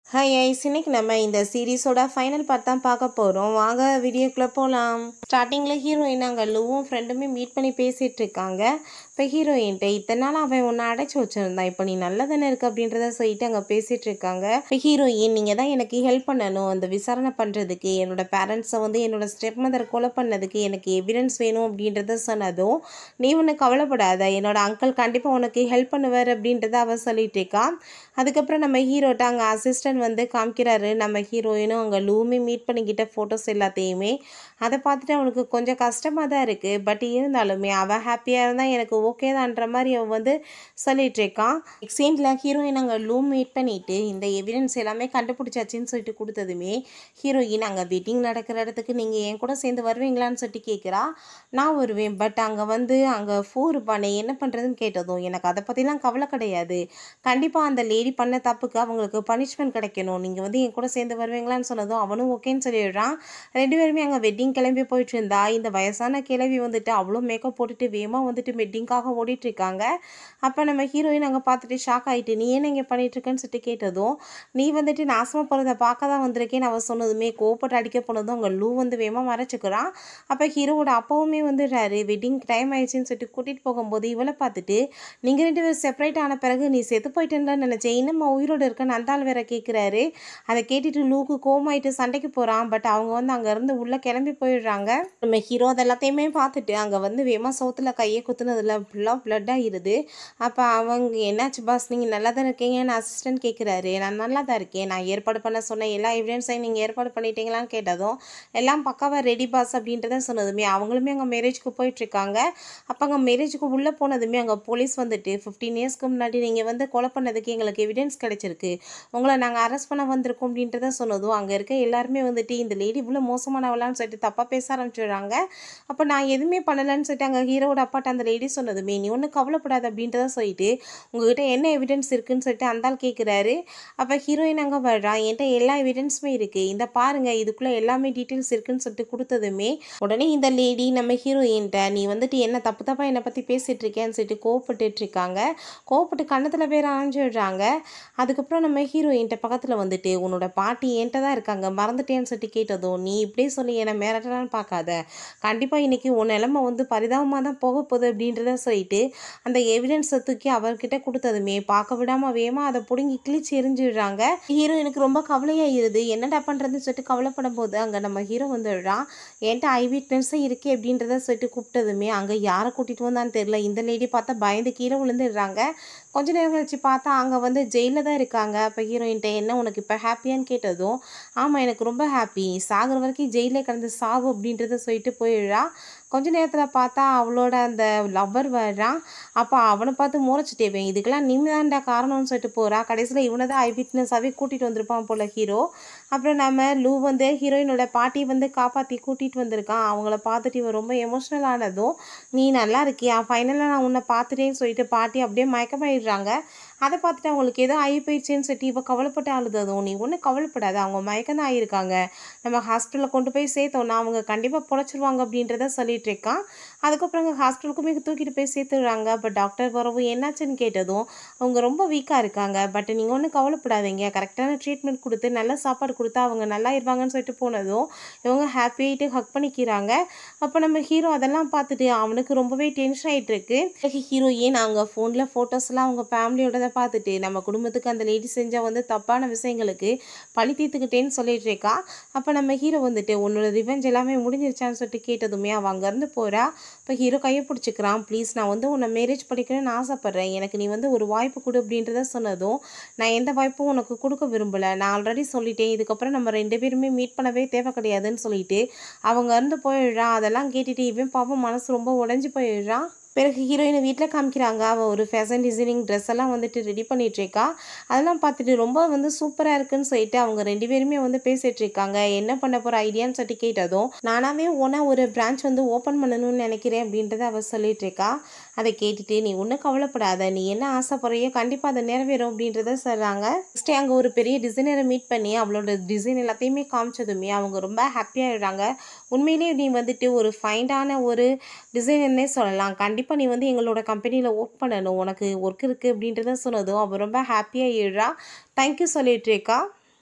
hi ice இன்னைக்கு நம்ம இந்த சீரீஸோட ஃபைனல் பார்ட் தான் பார்க்க போகிறோம் வாங்க வீடியோக்குள்ளே போகலாம் ஸ்டார்டிங்கில் ஹீரோயின் அங்கே லூவும் ஃப்ரெண்டுமே மீட் பண்ணி பேசிகிட்டு இருக்காங்க இப்போ ஹீரோயின்ட்ட இத்தனை நாள் அவன் உன்னை அடைச்சி வச்சுருந்தான் இப்போ நீ நல்லா தானே இருக்கு அப்படின்றத சொல்லிட்டு அங்கே பேசிகிட்டு இருக்காங்க இப்போ ஹீரோயின் நீங்கள் தான் எனக்கு ஹெல்ப் பண்ணணும் அந்த விசாரணை பண்ணுறதுக்கு என்னோட பேரண்ட்ஸை வந்து என்னோட ஸ்டெப் மதர் கொலை பண்ணதுக்கு எனக்கு எவிடன்ஸ் வேணும் அப்படின்றத சொன்னதும் நீ ஒன்று கவலைப்படாத என்னோட அங்கிள் கண்டிப்பாக உனக்கு ஹெல்ப் பண்ணுவார் அப்படின்றத அவ சொல்லிட்டு இருக்கா அதுக்கப்புறம் நம்ம ஹீரோட்ட அங்கே அசிஸ்டன்ட் வந்து காமிக்கிறாரு நம்ம ஹீரோயினும் அங்கே லூமே மீட் பண்ணிக்கிட்ட ஃபோட்டோஸ் எல்லாத்தையுமே அதை பார்த்துட்டு அவனுக்கு கொஞ்சம் கஷ்டமாக தான் இருக்குது பட் இருந்தாலுமே அவள் ஹாப்பியாக இருந்தால் எனக்கு ஓகே தான்ற மாதிரி அவன் வந்து சொல்லிட்டு இருக்கான் எக்ஸேண்டில் ஹீரோயின் அங்கே லூம் மீட் பண்ணிட்டு இந்த எவிடன்ஸ் எல்லாமே கண்டுபிடிச்சாச்சின்னு சொல்லிட்டு கொடுத்ததுமே ஹீரோயின் அங்கே வெட்டிங் நடக்கிற இடத்துக்கு நீங்கள் என் கூட சேர்ந்து வருவீங்களான்னு சொல்லிட்டு கேட்குறா நான் வருவேன் பட் அங்கே வந்து அங்கே ஃபூ இருப்பானே என்ன பண்ணுறதுன்னு கேட்டதும் எனக்கு அதை பற்றிலாம் கவலை கிடையாது கண்டிப்பாக அந்த லேடி பண்ண தப்புக்கு அவங்களுக்கு பனிஷ்மெண்ட் கிடைக்கணும் நீங்கள் வந்து என் கூட சேர்ந்து வருவீங்களான்னு சொன்னதும் அவனும் ஓகேன்னு சொல்லிடுறான் ரெண்டு பேருமே அங்கே வெட்டிங் கிளம்பி போயிட்டு இருந்தா இந்த வயசான கிளவி வந்துட்டு அவ்வளோ மேக்கப் போட்டுட்டு வேகமாக வந்துட்டு வெட்டிங்காக ஓடிட்டு இருக்காங்க அப்போ நம்ம ஹீரோயின் அங்கே பார்த்துட்டு ஷாக் ஆகிட்டு நீ என்ன இங்கே பண்ணிட்டு இருக்கேன்னு சொல்லிட்டு கேட்டதும் நீ வந்துட்டு நாசமாக போகிறத பார்க்க தான் வந்திருக்கேன்னு அவன் சொன்னதுமே கோப்பட்டு அடிக்க போனதும் அங்கே லூ வந்து வேகமாக மறைச்சிக்கிறான் அப்போ ஹீரோவோட அப்பாவுமே வந்துடுறாரு வெட்டிங் டைம் ஆயிடுச்சுன்னு சொல்லிட்டு கூட்டிகிட்டு போகும்போது இவளை பார்த்துட்டு நீங்கள் ரெண்டு பேரும் செப்பரேட் ஆன பிறகு நீ செத்து போயிட்டேன்னு நினச்சேன் இன்னும் உயிரோடு இருக்கன்னு அந்த ஆள் வேற கேட்குறாரு அதை கேட்டுட்டு லூக்கு கோமாயிட்டு சண்டைக்கு போகிறான் பட் அவங்க வந்து அங்கேருந்து உள்ளே கிளம்பி போயிடுறாங்க நம்ம ஹீரோ அது எல்லாத்தையுமே பார்த்துட்டு அங்கே வந்து வேமா சவுத்தில் கையை குத்துனதுல ஃபுல்லாக பிளட் ஆகிருது அப்போ அவங்க என்னாச்சு பாஸ் நீங்கள் நல்லா தான் இருக்கீங்கன்னு அசிஸ்டன்ட் கேட்குறாரு நான் நல்லா தான் இருக்கேன் நான் ஏற்பாடு பண்ண சொன்ன எல்லா எவிடன்ஸையும் நீங்கள் ஏற்பாடு பண்ணிட்டீங்களான்னு கேட்டதும் எல்லாம் பக்காவாக ரெடி பாஸ் அப்படின்றத சொன்னதுமே அவங்களுமே அங்கே மேரேஜ்க்கு போயிட்டுருக்காங்க அப்போ அங்கே மேரேஜுக்கு உள்ளே போனதுமே அங்கே போலீஸ் வந்துட்டு ஃபிஃப்டீன் இயர்ஸ்க்கு முன்னாடி நீங்கள் வந்து கொலை பண்ணதுக்கு எங்களுக்கு எவிடன்ஸ் கிடைச்சிருக்கு உங்களை நாங்கள் அரெஸ்ட் பண்ண வந்திருக்கோம் அப்படின்றத சொன்னதும் அங்கே இருக்க எல்லாருமே வந்துட்டு இந்த லேடி இவ்வளோ மோசமானவளான்னு சொல்லிட்டு தப்பாக பேச ஆரம்பிச்சிடுறாங்க அப்போ நான் எதுவுமே பண்ணலைன்னு சொல்லிட்டு அங்கே ஹீரோட அப்பாட்ட அந்த லேடி சொன்னதுமே நீ ஒன்றும் கவலைப்படாத அப்படின்றத சொல்லிட்டு உங்ககிட்ட என்ன எவிடன்ஸ் இருக்குன்னு சொல்லிட்டு அந்த ஆள் கேட்குறாரு அப்போ ஹீரோயின் அங்கே வர்றான் என்கிட்ட எல்லா எவிடன்ஸுமே இருக்குது இந்த பாருங்க இதுக்குள்ளே எல்லாமே டீட்டெயில்ஸ் இருக்குன்னு சொல்லிட்டு கொடுத்ததுமே உடனே இந்த லேடி நம்ம ஹீரோயின்ட்ட நீ வந்துட்டு என்ன தப்பு தப்பாக என்னை பற்றி பேசிகிட்டு இருக்கேன்னு சொல்லிட்டு கோவப்பட்டுட்டு இருக்காங்க கோவப்பட்டு கண்ணத்தில் பேர் ஆரம்பிச்சிடுறாங்க அதுக்கப்புறம் நம்ம ஹீரோயின்ட்ட பக்கத்தில் வந்துட்டு உன்னோட பாட்டி என்கிட்ட தான் இருக்காங்க மறந்துட்டேன்னு சொல்லிட்டு கேட்டதும் நீ இப்படியே சொல்லி என்னை மிரட்டலான்னு பார்க்காத கண்டிப்பாக இன்னைக்கு உன் நிலமை வந்து பரிதாபமாக தான் போக போகுது அப்படின்றத சொல்லிட்டு அந்த எவிடன்ஸை தூக்கி அவர்கிட்ட கொடுத்ததுமே பார்க்க விடாமல் வேகமாக அதை பிடுங்கி கிழிச்சு எரிஞ்சிடுறாங்க ஹீரோ எனக்கு ரொம்ப கவலையாயிருது என்னடா பண்ணுறதுன்னு சொல்லிட்டு கவலைப்படும் போது அங்கே நம்ம ஹீரோ வந்துடுறான் என்கிட்ட ஐ விட்னஸும் இருக்கே அப்படின்றத சொல்லிட்டு கூப்பிட்டதுமே அங்கே யாரை கூட்டிகிட்டு வந்தான்னு தெரியல இந்த லேடி பார்த்தா பயந்து கீழே விழுந்துடுறாங்க கொஞ்ச நேரம் கழிச்சு பார்த்தா அங்கே வந்து ஜெயிலில் தான் இருக்காங்க அப்போ ஹீரோயின்ட்ட என்ன உனக்கு இப்போ ஹாப்பியான்னு கேட்டதும் ஆமாம் எனக்கு ரொம்ப ஹாப்பி சாகிற வரைக்கும் ஜெயிலே கிடந்து சாவு அப்படின்றத சொல்லிட்டு போயிடுறா கொஞ்ச நேரத்தில் பார்த்தா அவளோட அந்த லவ்வர் வர்றான் அப்போ அவனை பார்த்து முறைச்சிட்டேவேன் இதுக்கெல்லாம் நீ தான்டா காரணம்னு சொல்லிட்டு போகிறா கடைசியில் இவனை தான் ஐ விட்னஸாகவே கூட்டிகிட்டு வந்திருப்பான் போல் ஹீரோ அப்புறம் நம்ம லூ வந்து ஹீரோயினோட பாட்டி வந்து காப்பாற்றி கூட்டிகிட்டு வந்திருக்கான் அவங்கள பார்த்துட்டு இவன் ரொம்ப எமோஷ்னல் ஆனதும் நீ நல்லா இருக்கியா ஃபைனலாக நான் உன்னை பார்த்துட்டேன்னு சொல்லிட்டு பாட்டி அப்படியே மயக்கமாயிடுறாங்க அதை பார்த்துட்டு அவங்களுக்கு ஏதோ ஆகி போயிடுச்சுன்னு சொல்லிட்டு இப்போ கவலைப்பட்டு அழுததும் நீ ஒன்றும் கவலைப்படாத அவங்க மயக்கம் தான் ஆகியிருக்காங்க நம்ம ஹாஸ்பிட்டலில் கொண்டு போய் சேர்த்தோன்னா அவங்க கண்டிப்பாக பொழைச்சிருவாங்க அப்படின்றத சொல்லிட்டு இருக்கான் அதுக்கப்புறம் அங்கே ஹாஸ்பிட்டலுக்குமே தூக்கிட்டு போய் சேர்த்துடுறாங்க பட் டாக்டர் வரவு என்னாச்சுன்னு கேட்டதும் அவங்க ரொம்ப வீக்காக இருக்காங்க பட் நீங்கள் ஒன்றும் கவலைப்படாதீங்க கரெக்டான ட்ரீட்மெண்ட் கொடுத்து நல்ல சாப்பாடு கொடுத்தா அவங்க நல்லா இருப்பாங்கன்னு சொல்லிட்டு போனதும் இவங்க ஹாப்பி ஆகிட்டு ஹக் பண்ணிக்கிறாங்க அப்போ நம்ம ஹீரோ அதெல்லாம் பார்த்துட்டு அவனுக்கு ரொம்பவே டென்ஷன் ஆகிட்டு இருக்கு ஹீரோ ஏன் நாங்கள் ஃபோனில் ஃபோட்டோஸ்லாம் அவங்க ஃபேமிலியோட பார்த்துட்டு நம்ம குடும்பத்துக்கு அந்த லேடி செஞ்ச வந்து தப்பான விஷயங்களுக்கு பழி தீர்த்துக்கிட்டேன்னு சொல்லிட்டு இருக்கா அப்போ நம்ம ஹீரோ வந்துட்டு உன்னோட ரிவெஞ்ச் எல்லாமே முடிஞ்சிருச்சான்னு சொல்லிட்டு கேட்டதுமே அவன் அங்கேருந்து போகிறா இப்போ ஹீரோ கையை பிடிச்சிக்கிறான் ப்ளீஸ் நான் வந்து உன்னை மேரேஜ் படிக்கணும்னு ஆசைப்பட்றேன் எனக்கு நீ வந்து ஒரு வாய்ப்பு கொடு அப்படின்றத சொன்னதும் நான் எந்த வாய்ப்பும் உனக்கு கொடுக்க விரும்பலை நான் ஆல்ரெடி சொல்லிட்டேன் இதுக்கப்புறம் நம்ம ரெண்டு பேருமே மீட் பண்ணவே தேவை கிடையாதுன்னு சொல்லிட்டு அவங்க இருந்து போயிடுறான் அதெல்லாம் கேட்டுட்டு இவன் பாவம் மனசு ரொம்ப உடஞ்சி போயிடுறான் பிறகு ஹீரோயினை வீட்டில் காமிக்கிறாங்க அவள் ஒரு ஃபேஷன் டிசைனிங் ட்ரெஸ் எல்லாம் வந்துட்டு ரெடி பண்ணிகிட்ருக்கா அதெல்லாம் பார்த்துட்டு ரொம்ப வந்து சூப்பராக இருக்குன்னு சொல்லிட்டு அவங்க ரெண்டு பேருமே வந்து பேசிகிட்டு இருக்காங்க என்ன பண்ண போகிற ஐடியான்னு சொல்லிட்டு கேட்டதும் நானாவே ஓனாக ஒரு பிரான்ச் வந்து ஓப்பன் பண்ணணும்னு நினைக்கிறேன் அப்படின்றத அவள் சொல்லிட்டு இருக்கா அதை கேட்டுட்டு நீ ஒன்றும் கவலைப்படாத நீ என்ன ஆசைப்படுறியோ கண்டிப்பாக அதை நிறைவேறும் அப்படின்றத சொல்கிறாங்க நெக்ஸ்ட்டு அங்கே ஒரு பெரிய டிசைனரை மீட் பண்ணி அவளோட டிசைன் எல்லாத்தையுமே காமிச்சதுமே அவங்க ரொம்ப ஹாப்பியாகிடுறாங்க உண்மையிலேயே நீ வந்துட்டு ஒரு ஃபைண்டான ஒரு டிசைனர்னே சொல்லலாம் கண்டிப்பாக நீ வந்து எங்களோட கம்பெனியில் ஒர்க் பண்ணணும் உனக்கு ஒர்க் இருக்குது அப்படின்றத சொன்னதும் அவள் ரொம்ப ஹாப்பியாக ஏழுறா தேங்க்யூ சொல்லிட்டு இருக்கா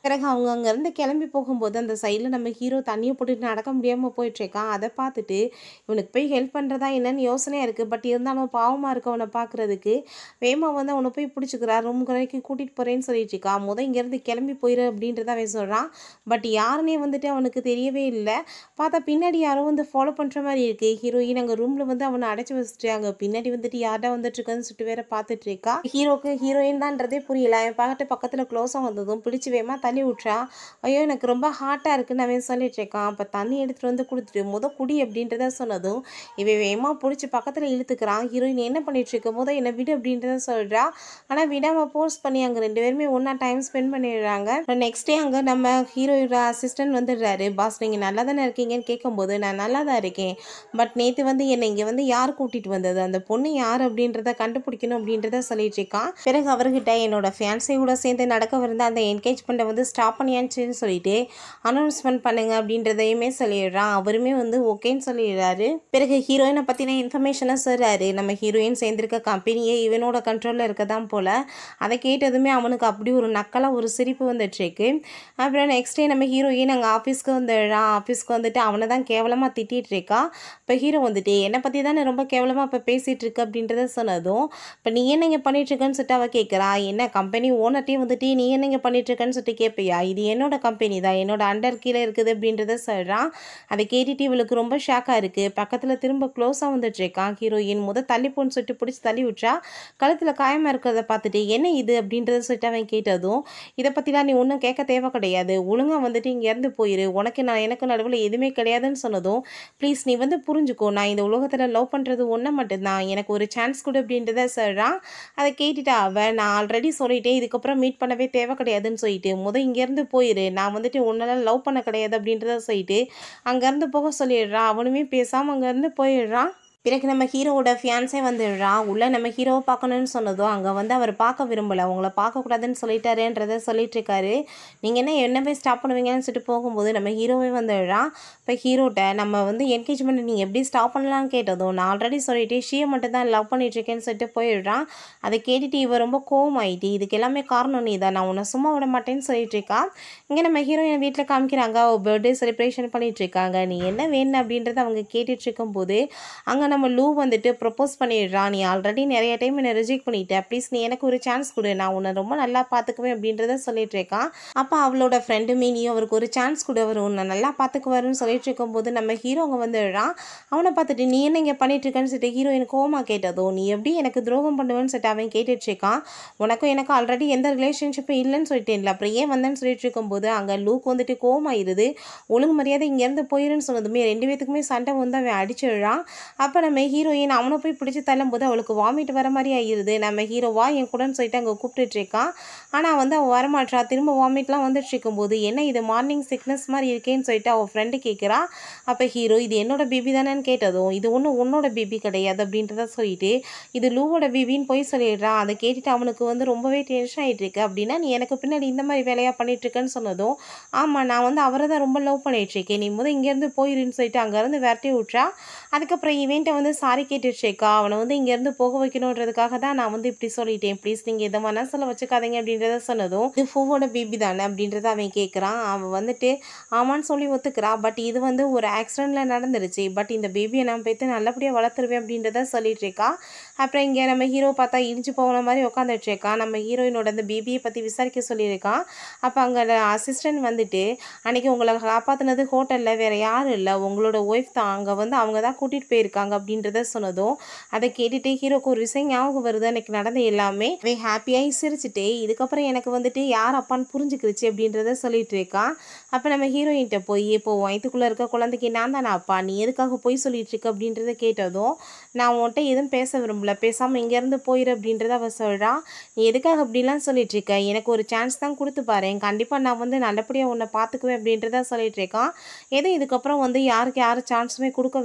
பிறகு அவங்க அங்கேருந்து கிளம்பி போகும்போது அந்த சைடில் நம்ம ஹீரோ தண்ணியை போட்டுட்டு நடக்க முடியாமல் போயிட்டுருக்கான் அதை பார்த்துட்டு இவனுக்கு போய் ஹெல்ப் பண்ணுறதா என்னன்னு யோசனையாக இருக்குது பட் இருந்தாலும் பாவமாக இருக்கு அவனை பார்க்குறதுக்கு வேமா வந்து அவனை போய் பிடிச்சிக்கிறா ரூம் வரைக்கும் கூட்டிகிட்டு போகிறேன்னு சொல்லிட்டு இருக்கான் முத இங்கேருந்து கிளம்பி போயிரு அப்படின்றத அவன் சொல்கிறான் பட் யாருன்னே வந்துட்டு அவனுக்கு தெரியவே இல்லை பார்த்தா பின்னாடி யாரோ வந்து ஃபாலோ பண்ணுற மாதிரி இருக்குது ஹீரோயின் அங்கே ரூமில் வந்து அவனை அடைச்சி வச்சுட்டாங்க பின்னாடி வந்துட்டு யார்டா வந்துட்டு இருக்கான்னு சொல்லிட்டு வேற பார்த்துட்டு இருக்கா ஹீரோக்கு ஹீரோயின் தான்றதே புரியல அவன் பார்த்துட்டு பக்கத்தில் க்ளோஸாக வந்ததும் பிடிச்சி வேமா தள்ளி விட்றா ஐயோ எனக்கு ரொம்ப ஹாட்டாக இருக்குன்னு அவன் சொல்லிட்டு இருக்கான் அப்போ தண்ணி எடுத்துகிட்டு வந்து கொடுத்துட்டு முத குடி அப்படின்றத சொன்னதும் இவன் வேமா பிடிச்சி பக்கத்தில் இழுத்துக்கிறான் ஹீரோயின் என்ன பண்ணிட்டு இருக்க முத என்னை விடு அப்படின்றத சொல்கிறா ஆனால் விடாமல் போர்ஸ் பண்ணி அங்கே ரெண்டு பேருமே ஒன்றா டைம் ஸ்பெண்ட் பண்ணிடுறாங்க நெக்ஸ்ட் டே அங்கே நம்ம ஹீரோயோட அசிஸ்டன்ட் வந்துடுறாரு பாஸ் நீங்கள் நல்லா தானே இருக்கீங்கன்னு கேட்கும்போது நான் நல்லா தான் இருக்கேன் பட் நேற்று வந்து என்னை இங்கே வந்து யார் கூட்டிகிட்டு வந்தது அந்த பொண்ணு யார் அப்படின்றத கண்டுபிடிக்கணும் அப்படின்றத சொல்லிட்டு இருக்கான் பிறகு அவர்கிட்ட என்னோட fiancé கூட சேர்ந்து நடக்கவிருந்த அந்த என்கேஜ்மெண்ட்டை வந்து ஸ்டாப் பண்ணியாச்சுன்னு சொல்லிட்டு அனௌன்ஸ்மெண்ட் பண்ணுங்க அப்படின்றதையுமே சொல்லிடுறான் அவருமே வந்து ஓகேன்னு சொல்லிடுறாரு பிறகு ஹீரோயினை பற்றின இன்ஃபர்மேஷனை சொல்கிறாரு நம்ம ஹீரோயின் சேர்ந்திருக்க கம்பெனியே இவனோட கண்ட்ரோலில் இருக்க தான் போல் அதை கேட்டதுமே அவனுக்கு அப்படி ஒரு நக்கலாக ஒரு சிரிப்பு வந்துட்டுருக்கு அப்புறம் நெக்ஸ்ட் டே நம்ம ஹீரோயின் அங்கே ஆஃபீஸ்க்கு வந்துடுறான் ஆஃபீஸ்க்கு வந்துட்டு அவனை தான் கேவலமாக திட்டிகிட்டு இருக்கா இப்போ ஹீரோ வந்துட்டு என்னை பற்றி தானே ரொம்ப கேவலமாக இப்போ பேசிகிட்டு இருக்கு அப்படின்றத சொன்னதும் இப்போ நீ என்ன இங்கே பண்ணிகிட்ருக்கன்னு சொல்லிட்டு அவள் கேட்குறா என்ன கம்பெனி ஓனர்ட்டையும் வந்துட்டு நீ என்ன இங்கே பண்ணிகிட்ருக்கன்னு சொல்லிட்டு கேட்பியா இது என்னோட கம்பெனி தான் என்னோட அண்டர் கீழே இருக்குது அப்படின்றத சொல்கிறான் அதை கேட்டுட்டு இவளுக்கு ரொம்ப ஷாக்காக இருக்குது பக்கத்தில் திரும்ப க்ளோஸாக வந்துட்டு இருக்கான் ஹீரோயின் முத தள்ளி போன்னு சொல்லிட்டு பிடிச்சி தள்ளி விட்றா கழுத்தில் காயமாக இருக்கிறத பார்த்துட்டு என்ன இது அப்படின்றத சொல்லிட்டு அவன் கேட்டதும் இதை பற்றிலாம் நீ ஒன்றும் கேட்க தேவை கிடையாது ஒழுங்காக வந்துட்டு இங்கேருந்து போயிரு உனக்கு நான் எனக்கு நடுவில் எதுவுமே கிடையாதுன்னு சொன்னதும் ப்ளீஸ் நீ வந்து புரிஞ்சுக்கோ நான் இந்த உலகத்தில் லவ் பண்ணுறது ஒன்றை மட்டும்தான் எனக்கு ஒரு சான்ஸ் கொடு அப்படின்றத சொல்கிறான் அதை கேட்டுட்டா அவன் நான் ஆல்ரெடி சொல்லிட்டேன் இதுக்கப்புறம் மீட் பண்ணவே தேவை கிடையாதுன்னு சொல்லிட்டு முத இங்கேருந்து போயிரு நான் வந்துட்டு உன்னால லவ் பண்ண கிடையாது அப்படின்றத சொல்லிட்டு அங்கேருந்து போக சொல்லிடுறான் அவனுமே பேசாமல் அங்கேருந்து போயிடுறான் பிறகு நம்ம ஹீரோவோட ஃபியான்ஸே வந்துடுறான் உள்ளே நம்ம ஹீரோவை பார்க்கணுன்னு சொன்னதும் அங்கே வந்து அவர் பார்க்க விரும்பலை உங்களை பார்க்கக்கூடாதுன்னு சொல்லிட்டாருன்றதை சொல்லிட்டு இருக்காரு நீங்கள் என்ன என்னவே ஸ்டாப் பண்ணுவீங்கன்னு சொல்லிட்டு போகும்போது நம்ம ஹீரோவே வந்துடுறான் இப்போ ஹீரோட்ட நம்ம வந்து என்கேஜ்மெண்ட் நீங்கள் எப்படி ஸ்டாப் பண்ணலாம்னு கேட்டதும் நான் ஆல்ரெடி சொல்லிட்டு ஷீயை மட்டும் தான் லவ் பண்ணிட்டுருக்கேன்னு சொல்லிட்டு போயிடுறான் அதை கேட்டுட்டு இவ ரொம்ப கோவம் ஆயிட்டு இதுக்கு எல்லாமே காரணம் நீ தான் நான் உன்னை சும்மா விட மாட்டேன்னு சொல்லிட்டு இருக்கா இங்கே நம்ம ஹீரோயின் வீட்டில் காமிக்கிறாங்க அவள் பர்த்டே செலிப்ரேஷன் பண்ணிட்டு இருக்காங்க நீ என்ன வேணும் அப்படின்றத அவங்க கேட்டுட்டு இருக்கும்போது அங்கே நம்ம லூ வந்துட்டு ப்ரப்போஸ் பண்ணிடுறான் நீ ஆல்ரெடி நிறைய டைம் என்னை ரிஜெக்ட் பண்ணிட்ட ப்ளீஸ் நீ எனக்கு ஒரு சான்ஸ் கொடு நான் உன்னை ரொம்ப நல்லா பார்த்துக்குவேன் அப்படின்றத சொல்லிட்டு இருக்கான் அப்போ அவளோட ஃப்ரெண்டுமே நீ அவருக்கு ஒரு சான்ஸ் கொடு அவர் உன்னை நல்லா பார்த்துக்குவாருன்னு சொல்லிட்டு இருக்கும்போது நம்ம ஹீரோ அங்கே வந்துடுறான் அவனை பார்த்துட்டு நீ என்ன இங்கே பண்ணிட்டு இருக்கேன்னு சொல்லிட்டு ஹீரோயின் கோமா கேட்டதோ நீ எப்படி எனக்கு துரோகம் பண்ணுவேன்னு சொல்லிட்டு அவன் கேட்டுட்டு இருக்கான் உனக்கும் எனக்கு ஆல்ரெடி எந்த ரிலேஷன்ஷிப்பும் இல்லைன்னு சொல்லிட்டேன்ல அப்புறம் ஏன் வந்தேன்னு சொல்லிட்டு இருக்கும்போது அங்கே லூக் வந்துட்டு கோமாயிருது ஒழுங்கு மரியாதை இங்கேருந்து போயிருன்னு சொன்னதுமே ரெண்டு பேத்துக்குமே சண்டை வந்து அவன் அடிச்சிடுறான் அப்போ நம்ம ஹீரோயின் அவனை போய் பிடிச்சி தள்ளும்போது அவளுக்கு வாமிட் வர மாதிரி ஆகிருது நம்ம ஹீரோவா என் கூடன்னு சொல்லிட்டு அங்கே கூப்பிட்டுட்டு இருக்கான் ஆனால் வந்து அவள் வரமாட்றா திரும்ப வாமிட்லாம் வந்துட்டு இருக்கும்போது என்ன இது மார்னிங் சிக்னஸ் மாதிரி இருக்கேன்னு சொல்லிட்டு அவள் ஃப்ரெண்டு கேட்குறா அப்போ ஹீரோ இது என்னோட பேபி தானேன்னு கேட்டதும் இது ஒன்றும் உன்னோட பேபி கிடையாது அப்படின்றத சொல்லிட்டு இது லூவோட பேபின்னு போய் சொல்லிடுறான் அதை கேட்டுட்டு அவனுக்கு வந்து ரொம்பவே டென்ஷன் ஆகிட்டு இருக்கு அப்படின்னா நீ எனக்கு பின்னாடி இந்த மாதிரி வேலையாக பண்ணிட்டு இருக்கேன்னு சொன்னதும் ஆமாம் நான் வந்து அவரை தான் ரொம்ப லவ் பண்ணிட்டு இருக்கேன் நீ முதல் இங்கேருந்து போயிருன்னு சொல்லிட்டு அங்கேருந்து விரட்டி விட்றா அதுக்கப்புறம் இவன்ட்ட வந்து சாரி கேட்டுட்ருக்கா அவனை வந்து இங்கேருந்து போக வைக்கணுன்றதுக்காக தான் நான் வந்து இப்படி சொல்லிட்டேன் ப்ளீஸ் நீங்கள் இதை மனசில் வச்சுக்காதீங்க அப்படின்றத சொன்னதும் இது ஃபூவோட பேபி தானே அப்படின்றத அவன் கேட்குறான் அவன் வந்துட்டு ஆமான்னு சொல்லி ஒத்துக்கிறா பட் இது வந்து ஒரு ஆக்சிடெண்ட்டில் நடந்துருச்சு பட் இந்த பேபியை நான் போய்த்து நல்லபடியாக வளர்த்துருவேன் அப்படின்றத சொல்லிட்டு இருக்கா அப்புறம் இங்கே நம்ம ஹீரோ பார்த்தா இடிஞ்சு போன மாதிரி உட்காந்துட்டு இருக்கான் நம்ம ஹீரோயினோட அந்த பேபியை பற்றி விசாரிக்க சொல்லியிருக்கான் அப்போ அங்கே அசிஸ்டன்ட் வந்துட்டு அன்னைக்கு உங்களை காப்பாற்றினது ஹோட்டலில் வேறு யாரும் இல்லை உங்களோட ஒய்ஃப் தான் அங்கே வந்து அவங்க தான் கூட்டிகிட்டு போயிருக்காங்க அப்படின்றத சொன்னதும் அதை கேட்டுட்டு ஹீரோக்கு ஒரு விஷயம் ஞாபகம் வருது அன்னைக்கு நடந்த எல்லாமே அவன் ஹாப்பியாகி சிரிச்சுட்டு இதுக்கப்புறம் எனக்கு வந்துட்டு யார் அப்பான்னு புரிஞ்சுக்கிருச்சு அப்படின்றத சொல்லிட்டு இருக்கான் அப்போ நம்ம ஹீரோயின்கிட்ட போய் இப்போ வயிற்றுக்குள்ளே இருக்க குழந்தைக்கு நான் தானே அப்பா நீ எதுக்காக போய் சொல்லிட்டு இருக்க அப்படின்றத கேட்டதும் நான் உன்கிட்ட எதுவும் பேச விரும்பல பேசாமல் இங்கேருந்து போயிரு அப்படின்றத அவ சொல்கிறா நீ எதுக்காக அப்படிலாம் சொல்லிட்டு இருக்க எனக்கு ஒரு சான்ஸ் தான் கொடுத்து பாரு கண்டிப்பாக நான் வந்து நல்லபடியாக உன்னை பார்த்துக்குவேன் அப்படின்றத சொல்லிட்டு இருக்கான் எதுவும் இதுக்கப்புறம் வந்து யாருக்கு யாரும் சான்ஸுமே கொடுக்க வேணாம்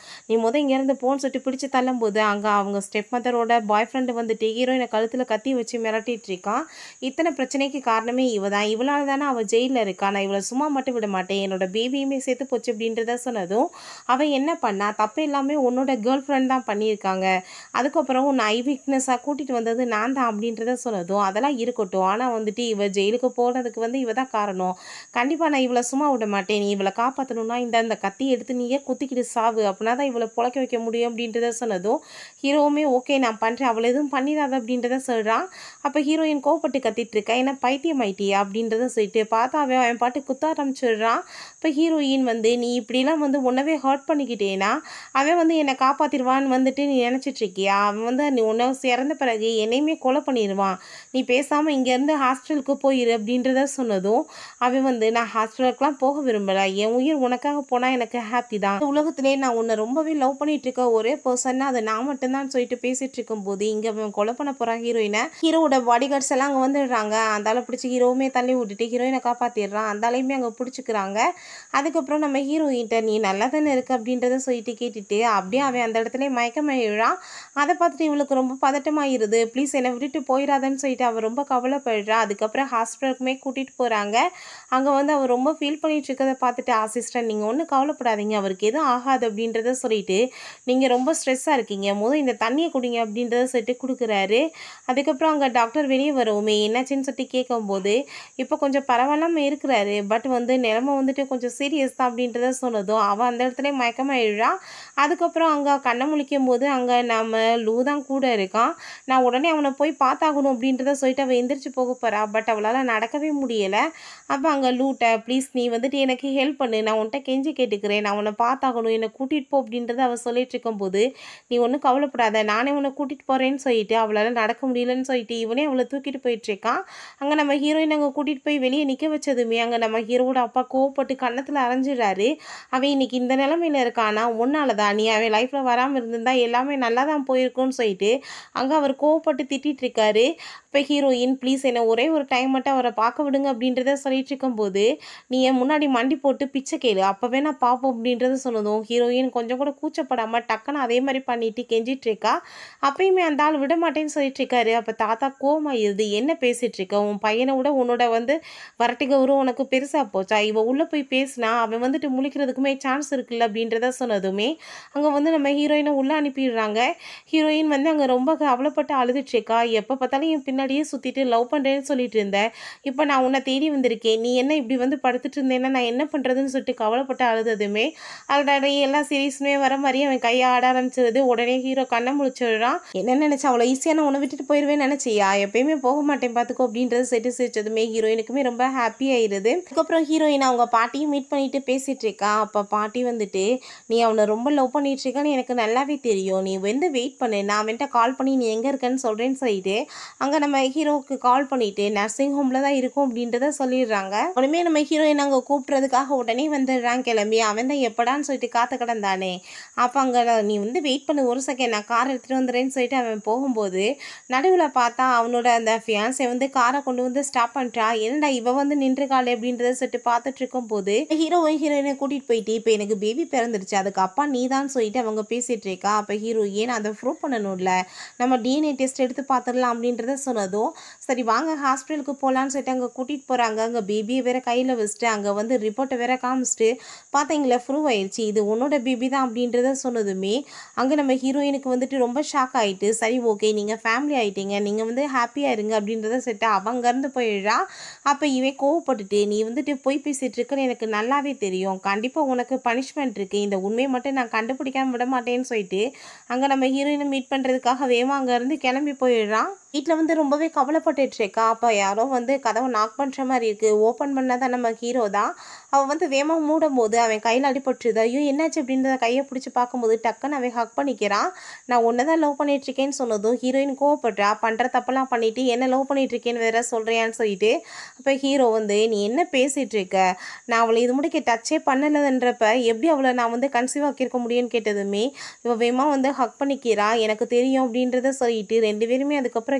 நீ முத இங்கேருந்து போன்னு சொல்லிட்டு பிடிச்சி தள்ளும்போது அங்கே அவங்க ஸ்டெப் மதரோட பாய் ஃப்ரெண்டு வந்துட்டு ஹீரோயினை கழுத்தில் கத்தி வச்சு மிரட்டிட்டு இருக்கான் இத்தனை பிரச்சனைக்கு காரணமே இவ தான் இவளால் தானே அவள் ஜெயிலில் இருக்கா நான் இவளை சும்மா மட்டும் விட மாட்டேன் என்னோட பேபியுமே சேர்த்து போச்சு அப்படின்றத சொன்னதும் அவன் என்ன பண்ணா தப்பு எல்லாமே உன்னோட கேர்ள் ஃப்ரெண்ட் தான் பண்ணியிருக்காங்க அதுக்கப்புறம் உன்னை ஐ வீக்னஸாக கூட்டிகிட்டு வந்தது நான் தான் அப்படின்றத சொன்னதும் அதெல்லாம் இருக்கட்டும் ஆனால் வந்துட்டு இவ ஜெயிலுக்கு போனதுக்கு வந்து இவ தான் காரணம் கண்டிப்பாக நான் இவளை சும்மா விட மாட்டேன் நீ இவளை காப்பாற்றணும்னா இந்த அந்த கத்தி எடுத்து நீயே குத்திக்கிட்டு சாவு அப்படின்னா தான் இவளை புழைக்க வைக்க முடியும் அப்படின்றத சொன்னதும் ஹீரோவுமே ஓகே நான் பண்ணுறேன் அவளை எதுவும் பண்ணிடாத அப்படின்றத சொல்கிறான் அப்போ ஹீரோயின் கோவப்பட்டு கத்திட்டு இருக்கா என்ன பைத்தியம் ஆயிட்டியா அப்படின்றத சொல்லிட்டு பார்த்தா அவன் அவன் பாட்டு குத்த ஆரம்பிச்சிடுறான் இப்போ ஹீரோயின் வந்து நீ இப்படிலாம் வந்து உன்னவே ஹர்ட் பண்ணிக்கிட்டேனா அவன் வந்து என்னை காப்பாற்றிடுவான்னு வந்துட்டு நீ நினச்சிட்டு இருக்கியா அவன் வந்து நீ உன்னை இறந்த பிறகு என்னையுமே கொலை பண்ணிடுவான் நீ பேசாமல் இங்கேருந்து ஹாஸ்டலுக்கு போயிரு அப்படின்றத சொன்னதும் அவன் வந்து நான் ஹாஸ்டலுக்குலாம் போக விரும்பலை என் உயிர் உனக்காக போனால் எனக்கு ஹாப்பி தான் இந்த உலகத்திலே நான் உன்னை ரொம்பவே லவ் பண்ணிட்டு இருக்க ஒரே பர்சன்னா அது நான் மட்டும்தான் சொல்லிட்டு பேசிட்டு இருக்கும்போது இங்கே அவன் கொலை பண்ண போகிறான் ஹீரோயினை ஹீரோவோட பாடி கார்ட்ஸ் எல்லாம் அங்கே வந்துடுறாங்க அந்தால பிடிச்சி ஹீரோவுமே தள்ளி விட்டுட்டு ஹீரோயினை காப்பாற்றிடுறான் அந்தாலையுமே அங்கே பிடிச்சிக்கிறாங்க அதுக்கப்புறம் நம்ம ஹீரோயின்ட்ட நீ நல்லா தானே இருக்கு அப்படின்றத சொல்லிட்டு கேட்டுட்டு அப்படியே அவன் அந்த இடத்துல மயக்கமாயிடுறான் அதை பார்த்துட்டு இவளுக்கு ரொம்ப பதட்டமாயிருது ப்ளீஸ் என்னை விட்டுட்டு போயிடாதன்னு சொல்லிட்டு அவள் ரொம்ப கவலைப்படுறா அதுக்கப்புறம் ஹாஸ்பிட்டலுக்குமே கூட்டிகிட்டு போகிறாங்க அங்கே வந்து அவர் ரொம்ப ஃபீல் பண்ணிட்டு இருக்கதை பார்த்துட்டு அசிஸ்டன்ட் நீங்கள் ஒன்றும் கவலைப்படாதீங்க அவருக்கு எதுவும் ஆகாது அப்படின்றத சொல்லிட்டு நீங்கள் ரொம்ப ஸ்ட்ரெஸ்ஸாக இருக்கீங்க முதல் இந்த தண்ணியை குடிங்க அப்படின்றத சொல்லிட்டு கொடுக்குறாரு அதுக்கப்புறம் அங்கே டாக்டர் வெளியே வரவுமே என்னாச்சுன்னு சொல்லிட்டு கேட்கும்போது இப்போ கொஞ்சம் பரவாயில்லாமல் இருக்கிறாரு பட் வந்து நிலமை வந்துட்டு கொஞ்சம் சீரியஸ் தான் அப்படின்றத சொன்னதும் அவன் அந்த இடத்துல மயக்கமாயிடுறா அதுக்கப்புறம் அங்கே கண்ணை முழிக்கும் போது அங்கே நம்ம லூ தான் கூட இருக்கான் நான் உடனே அவனை போய் பார்த்தாகணும் அப்படின்றத சொல்லிட்டு அவள் எந்திரிச்சு போக போகிறா பட் அவளால் நடக்கவே முடியலை அப்போ அங்கே லூட்ட ப்ளீஸ் நீ வந்துட்டு எனக்கு ஹெல்ப் பண்ணு நான் உன்கிட்ட கெஞ்சி கேட்டுக்கிறேன் நான் உன்னை பார்த்தாகணும் என்னை கூட்டிகிட்டு போ அப்படின்றத அவள் சொல்லிட்டு இருக்கும்போது நீ ஒன்றும் கவலைப்படாத நானே உன்னை கூட்டிகிட்டு போகிறேன்னு சொல்லிட்டு அவளால் நடக்க முடியலன்னு சொல்லிட்டு இவனே அவளை தூக்கிட்டு போயிட்டுருக்கான் அங்கே நம்ம ஹீரோயின் அங்கே கூட்டிகிட்டு போய் வெளியே நிற்க வச்சதுமே அங்கே நம்ம ஹீரோவோட அப்பா கோவப்பட்டு கன்னத்தில் அரைஞ்சிடுறாரு அவன் இன்னைக்கு இந்த நிலமையில இருக்கானா உன்னால தான் நீ அவன் லைஃப்பில் வராமல் இருந்திருந்தா எல்லாமே நல்லா தான் போயிருக்கும்னு சொல்லிட்டு அங்கே அவர் கோவப்பட்டு திட்டிட்டு இருக்காரு இப்போ ஹீரோயின் ப்ளீஸ் என்னை ஒரே ஒரு டைம் மட்டும் அவரை பார்க்க விடுங்க அப்படின்றத சொல்லிட்டு இருக்கும்போது நீ என் முன்னாடி மண்டி போட்டு பிச்சை கேளு அப்போவே நான் பார்ப்போம் அப்படின்றத சொன்னதும் ஹீரோயின் கொஞ்சம் கூட கூச்சப்படாமல் டக்குன்னு அதே மாதிரி பண்ணிட்டு கெஞ்சிட்டு இருக்கா அப்பயுமே அந்த ஆள் விட மாட்டேன்னு சொல்லிட்டு இருக்காரு அப்போ தாத்தா கோமாயிருது என்ன பேசிட்டு இருக்க உன் பையனை விட உன்னோட வந்து வரட்டு கௌரவம் உனக்கு பெருசாக போச்சா இவ உள்ளே போய் பேசினா அவன் வந்துட்டு முழிக்கிறதுக்குமே சான்ஸ் இருக்குல்ல அப்படின்றத சொன்னதுமே அங்கே வந்து நம்ம ஹீரோயினை உள்ளே அனுப்பிடுறாங்க ஹீரோயின் வந்து அங்கே ரொம்ப கவலைப்பட்டு அழுதுட்டு இருக்கா எப்போ பார்த்தாலும் என் பின்னாடியே சுற்றிட்டு லவ் பண்ணுறேன்னு சொல்லிட்டு இருந்தேன் இப்போ நான் உன்னை தேடி வந்திருக்கேன் நீ என்ன இப்படி வந்து படுத்துட்டு இருந்தேன்னா நான் என்ன பண்ணுறதுன்னு சொல்லிட்டு கவலைப்பட்டு அழுததுமே அதோட எல்லா சீரீஸுமே வர மாதிரி அவன் கையை ஆட ஆரம்பிச்சிருது உடனே ஹீரோ கண்ணை முழிச்சிடுறான் என்ன நினச்சா அவ்வளோ ஈஸியாக நான் உன்னை விட்டுட்டு போயிடுவேன்னு நினச்சியா எப்பயுமே போக மாட்டேன் பார்த்துக்கோ அப்படின்றது செட்டு சிரிச்சதுமே ஹீரோயினுக்குமே ரொம்ப ஹாப்பி ஆயிடுது அதுக்கப்புறம் ஹீரோயின் அவங்க பாட்டியும் மீட் பண்ணிட்டு பேசிட்டு இருக்கா அப்போ பாட்டி வந்துட்டு நீ அவனை ரொம்ப லவ் பண்ணிட்டு இருக்கான்னு எனக்கு நல்லாவே தெரியும் நீ வந்து வெயிட் பண்ணு நான் அவன்கிட்ட கால் பண்ணி நீ எங்கே இருக்கேன்னு சொல்கிறேன்னு சொல்லிட்டு அங்கே நம்ம ஹீரோவுக்கு கால் பண்ணிட்டு நர்சிங் ஹோமில் தான் இருக்கும் அப்படின்றத சொல்லிடுறாங்க உடனே நம்ம ஹீரோயின் அங்கே கூப்பிட்றதுக்காக உடனே வந்துடுறான் கிளம்பி அவன் தான் எப்படான்னு சொல்லிட்டு காத்து கிடந்தானே அப்போ அங்கே நீ வந்து வெயிட் பண்ணு ஒரு செகண்ட் நான் கார் எடுத்துகிட்டு வந்துடுறேன்னு சொல்லிட்டு அவன் போகும்போது நடுவில் பார்த்தா அவனோட அந்த ஃபியான்ஸை வந்து காரை கொண்டு வந்து ஸ்டாப் பண்ணிட்டா என்னடா இவ வந்து நின்றுக்காளே அப்படின்றத சொல்லிட்டு பார்த்துட்டு இருக்கும்போது ஹீரோவும் ஹீரோயினை கூட்டிகிட்டு போயிட்டு இப்போ எனக்கு பேபி பிறந்துருச்சு அதுக்கு அப்பா நீ தான் சொல்லிட்டு அவங்க பேசிகிட்டு இருக்கா அப்போ ஹீரோ ஏன் அதை ப்ரூவ் பண்ணணும்ல நம்ம டிஎன்ஏ டெஸ்ட் எடுத்து பார்த்துடலாம் அப்படின்றத சொன்னதும் சரி வாங்க ஹாஸ்பிட்டலுக்கு போகலான்னு சொல்லிட்டு அங்கே கூட்டிகிட்டு போகிறாங்க அங்கே பேபியை வேற கையில் வச்சுட்டு அங்கே வந்து ரிப்போர்ட்டை வேற காமிச்சிட்டு பார்த்தீங்களா ப்ரூவ் ஆயிடுச்சு இது உன்னோட பேபி தான் அப்படின்றத சொன்னதுமே அங்கே நம்ம ஹீரோயினுக்கு வந்துட்டு ரொம்ப ஷாக் ஆயிட்டு சரி ஓகே நீங்கள் ஃபேமிலி ஆயிட்டீங்க நீங்கள் வந்து ஹாப்பியாக இருங்க அப்படின்றத செட்டு அவங்கேருந்து போயிடுறா அப்போ இவன் கோவப்பட்டுட்டு நீ வந்துட்டு போய் பேசிட்டு இருக்கன்னு எனக்கு நல்லாவே தெரியும் கண்டிப்பாக உனக்கு பனிஷ்மெண்ட் இருக்குது இந்த உண்மையை மட்டும் நான் கண்டுபிடிக்காம விட மாட்டேன்னு சொல்லிட்டு அங்கே நம்ம ஹீரோயினை மீட் பண்ணுறதுக்காக வேகமாக அங்கேருந்து கிளம்பி போயிடுறான் வீட்டில் வந்து ரொம்பவே கவலைப்பட்டுட்டு இருக்கா அப்போ யாரோ வந்து கதவை நாக் பண்ணுற மாதிரி இருக்குது ஓப்பன் பண்ணாதான் நம்ம ஹீரோ தான் அவன் வந்து வேகமாக மூடும் போது அவன் கையில் அடிபட்டுருது ஐயோ என்னாச்சு அப்படின்றத கையை பிடிச்சி பார்க்கும்போது டக்குன்னு அவன் ஹக் பண்ணிக்கிறான் நான் ஒன்று தான் லவ் பண்ணிட்டு இருக்கேன்னு சொன்னதும் ஹீரோயின் கோவப்படுறா பண்ணுற தப்பெல்லாம் பண்ணிட்டு என்ன லவ் பண்ணிட்டு இருக்கேன்னு வேற சொல்கிறியான்னு சொல்லிட்டு அப்போ ஹீரோ வந்து நீ என்ன பேசிகிட்டு இருக்க நான் அவளை இது முடிக்க டச்சே பண்ணலன்றப்ப எப்படி அவளை நான் வந்து கன்சீவ் ஆக்கியிருக்க முடியும்னு கேட்டதுமே இவ வேகமாக வந்து ஹக் பண்ணிக்கிறா எனக்கு தெரியும் அப்படின்றத சொல்லிட்டு ரெண்டு பேருமே அதுக்கப்புறம்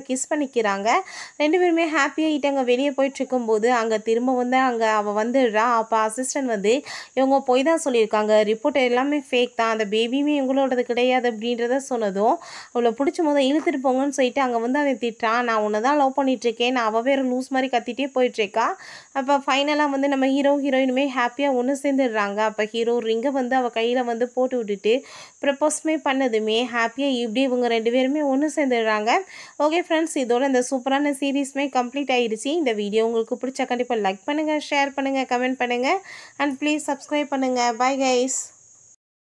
கிஸ் பண்ணிக்கிறாங்க ரெண்டு பேருமே ஹாப்பியாகிட்டு அங்கே வெளியே போயிட்டு இருக்கும்போது அங்கே திரும்ப வந்து அங்கே அவள் வந்துடுறா அப்போ அசிஸ்டன்ட் வந்து இவங்க போய் தான் சொல்லியிருக்காங்க ரிப்போர்ட் எல்லாமே ஃபேக் தான் அந்த பேபியுமே இவங்களோடது கிடையாது அப்படின்றத சொன்னதும் அவளை பிடிச்ச போது இழுத்துட்டு போங்கன்னு சொல்லிட்டு அங்கே வந்து அவன் திட்டான் நான் உன்னை தான் லவ் பண்ணிகிட்ருக்கேன் நான் அவள் வேறு லூஸ் மாதிரி கத்திட்டே போயிட்டுருக்கா அப்போ ஃபைனலாக வந்து நம்ம ஹீரோ ஹீரோயினுமே ஹாப்பியாக ஒன்று சேர்ந்துடுறாங்க அப்போ ஹீரோ ரிங்கை வந்து அவள் கையில் வந்து போட்டு விட்டுட்டு ப்ரப்போஸ்மே பண்ணதுமே ஹாப்பியாக இப்படி இவங்க ரெண்டு பேருமே ஒன்று சேர்ந்துடுறாங்க ஓகே ஃப்ரெண்ட்ஸ் இதோட இந்த சூப்பரான சீரீஸ்மே கம்ப்ளீட் ஆயிடுச்சு இந்த வீடியோ உங்களுக்கு பிடிச்சா கண்டிப்பாக லைக் பண்ணுங்கள் ஷேர் பண்ணுங்கள் கமெண்ட் பண்ணுங்கள் அண்ட் ப்ளீஸ் சப்ஸ்கிரைப் பண்ணுங்கள் பை கைஸ்